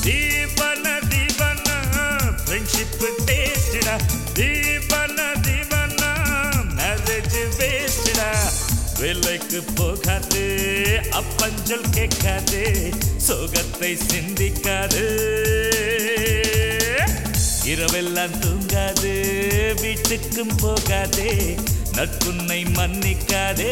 தீபன தீபன friendship டேஸ்டா தீபன தீபன marriage வேஸ்டா விலைக்கு போகாது அப்பஞ்சல் கேட்காது சோகத்தை சிந்திக்காது இரவெல்லாம் தூங்காது வீட்டுக்கும் போகாதே நட்புன்னை மன்னிக்காதே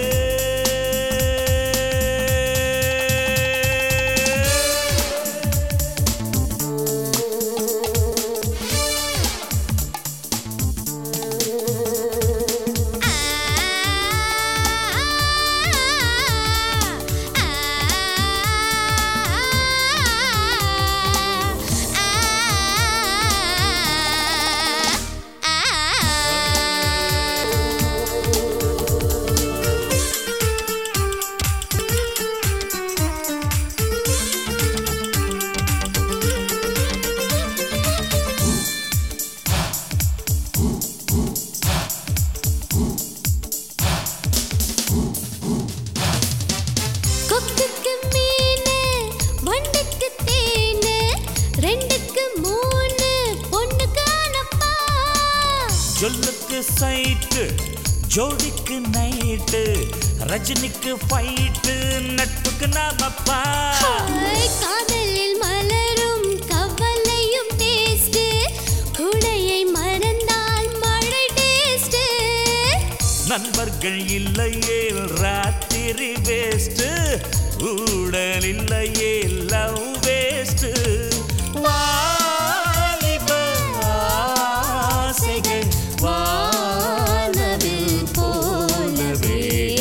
கொக்குக்கு மீனு வண்டுக்கு தேனு ரெண்டுக்கு மூணு பொண்ணுக்கு அனப்பா சொல்லுக்கு சைட்டு ஜோடிக்கு நைட்டு ரஜினிக்கு ஃபைட்டு நட்புக்கு நாமப்பா ஹாய், காதலில் மலரும் கவலையும் டேஸ்ட் குடையை மறந்தால் மழை டேஸ்ட் நண்பர்கள் இல்லையே ராத்திரி வேஸ்ட் ஊடல் இல்லையே லவ் வேஸ்ட் வாலிப ஆசைகள் வானவில் போலவே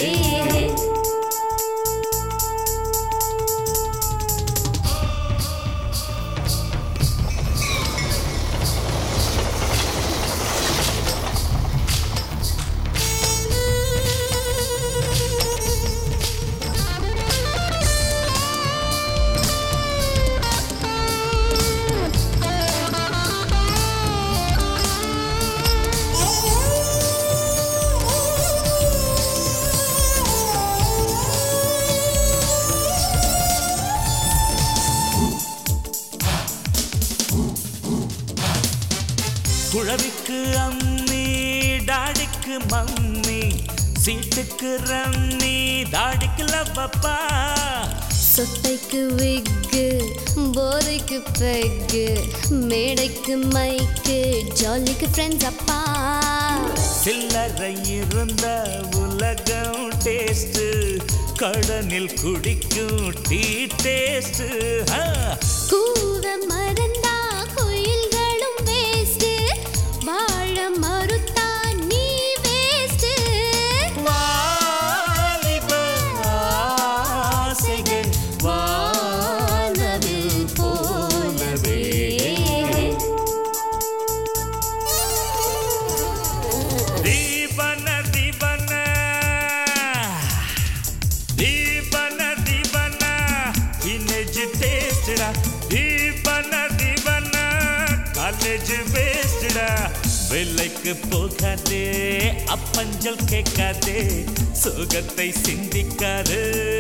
குழவிக்கு அம்மி டாடிக்கு மம்மி சீட்டுக்கு ரம்மி தாடிக்கு லவ்வப்பா சொத்தைக்கு விக்கு போதைக்கு பெக்கு மேடைக்கு மைக்கு ஜாலிக்கு ஃப்ரெண்ட்ஸ் அப்பா சில்லறை இருந்த உலகம் டேஸ்ட் கடனில் குடிக்கும் டீ டேஸ்ட் கூவ மறந்தா குயில்களும் வேஸ்ட் வாழ மறுத்தா நீ வேஸ்ட் வாலிப ஆசைகள் வானவில் போலவே தீபன தீபன தீபன தீபன வில்லேஜ் டேஸ்டா தீபன தீபன காலேஜ் வேஸ்டா வெள்ளைக்கு போகாதே அப்பஞ்சல் கேட்காதே சோகத்தை சிந்திக்காது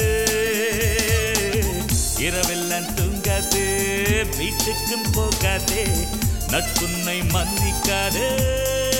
இரவெல்லாம் தூங்காது வீட்டுக்கும் போகாதே நட்புன்னை மன்னிக்காதே